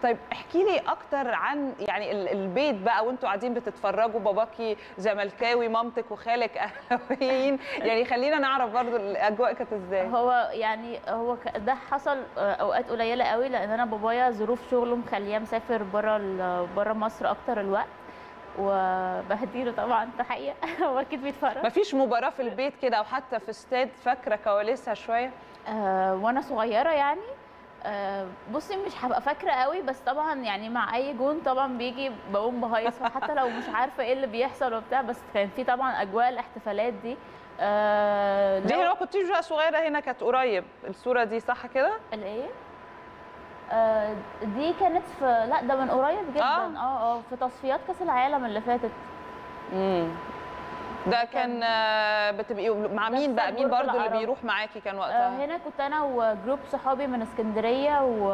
طيب احكي لي اكتر عن يعني ال- البيت بقى وانتوا قاعدين بتتفرجوا باباكي زملكاوي مامتك وخالك اهلاويين يعني خلينا نعرف برضو الاجواء كانت ازاي هو يعني هو ك- ده حصل آه، اوقات قليله قوي لان انا بابايا ظروف شغله مخليه مسافر بره بره مصر اكتر الوقت وبهديله طبعا تحيه هو اكيد بيتفرج مفيش مباراه في البيت كده او حتى في استاد فاكره كواليسها شويه آه وانا صغيره يعني آه بصي مش هبقى فاكره قوي بس طبعا يعني مع اي جون طبعا بيجي بقوم بهيص حتى لو مش عارفه ايه اللي بيحصل وبتاع بس كان في طبعا اجواء الاحتفالات دي آه دي لو- لو كنتيش بقى صغيره هنا كانت قريب الصوره دي صح كده الايه آه دي كانت في لا ده من قريب جدا آه. اه اه في تصفيات كاس العالم اللي فاتت امم ده كان آه، بتبقي مع ده مين في بقى مين برج برضو اللي العرب. بيروح معاكي كان آه وقتها هنا كنت انا وجروب صحابي من اسكندريه و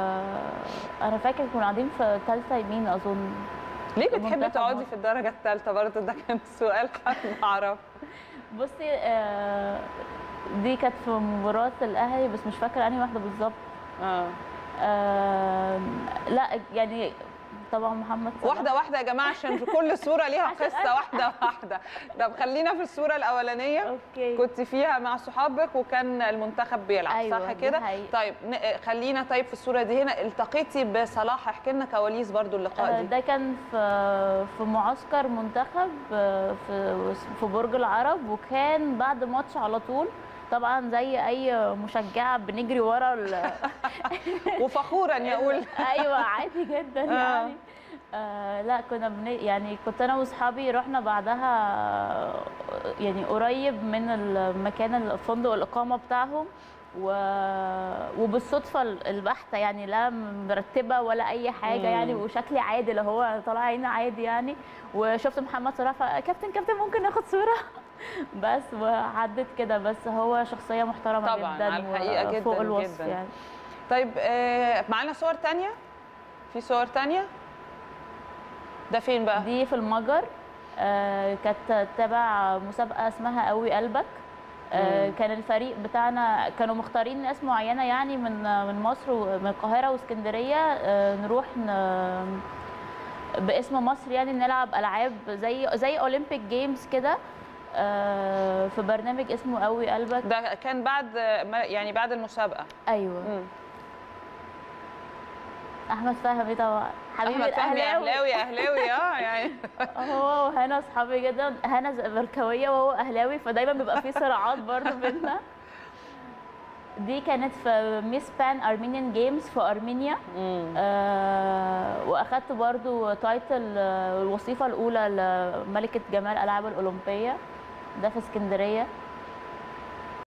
انا فاكر كنا قاعدين في ثالثه يمين اظن ليه بتحبي المنتخب تقعدي مصر. في الدرجه الثالثه برضو ده كان سؤال حابه اعرف بصي آه دي كانت في مباراه الاهلي بس مش فاكره انهي واحده بالظبط اه آه لا يعني طبعا محمد صلاح واحدة واحدة يا جماعة عشان في كل صورة ليها عشان قصة واحدة واحدة طب خلينا في الصورة الأولانية اوكي كنت فيها مع صحابك وكان المنتخب بيلعب أيوة، صح دي كده؟ حقيقة. طيب ن- خلينا طيب في الصورة دي هنا التقيتي بصلاح احكي لنا كواليس برضو اللقاء آه، دي ده كان في في معسكر منتخب آه، في في برج العرب وكان بعد ماتش على طول طبعا زي اي مشجعه بنجري ورا ال- وفخورا يقول ايوه عادي جدا آه. يعني آه لا كنا بن... يعني كنت انا واصحابي رحنا بعدها آه، يعني قريب من المكان الفندق الاقامه بتاعهم و... وبالصدفه البحته يعني لا مرتبه ولا اي حاجه مم. يعني وشكلي عادي اللي هو طالع عيني عادي يعني وشفت محمد صلاح فكابتن كابتن ممكن ناخد صوره بس وعدت كده بس هو شخصيه محترمه طبعاً، جدا على الحقيقة و- جداً فوق الوصف جداً. يعني طيب آه، معانا صور تانية؟ في صور تانية؟ ده فين بقى؟ دي في المجر آه، كانت تبع مسابقه اسمها قوي قلبك آه، مم. كان الفريق بتاعنا كانوا مختارين ناس معينه يعني من من مصر ومن القاهره واسكندريه آه، نروح ن... باسم مصر يعني نلعب العاب زي زي اولمبيك جيمز كده آه، في برنامج اسمه قوي قلبك ده كان بعد ما- يعني بعد المسابقة ايوه مم. احمد فهمي طبعا حبيبي أحمد فهمي الأهلاوي. أهلاوي أهلاوي اه يعني هو وهنا اصحابي جدا هنا زملكاويه وهو اهلاوي فدايما بيبقى في صراعات برضه بينا دي كانت في ميس بان ارمينيان جيمز في ارمينيا مم. آه واخدت برضو تايتل آه، الوظيفه الاولى لملكه جمال الالعاب الاولمبيه ده في اسكندريه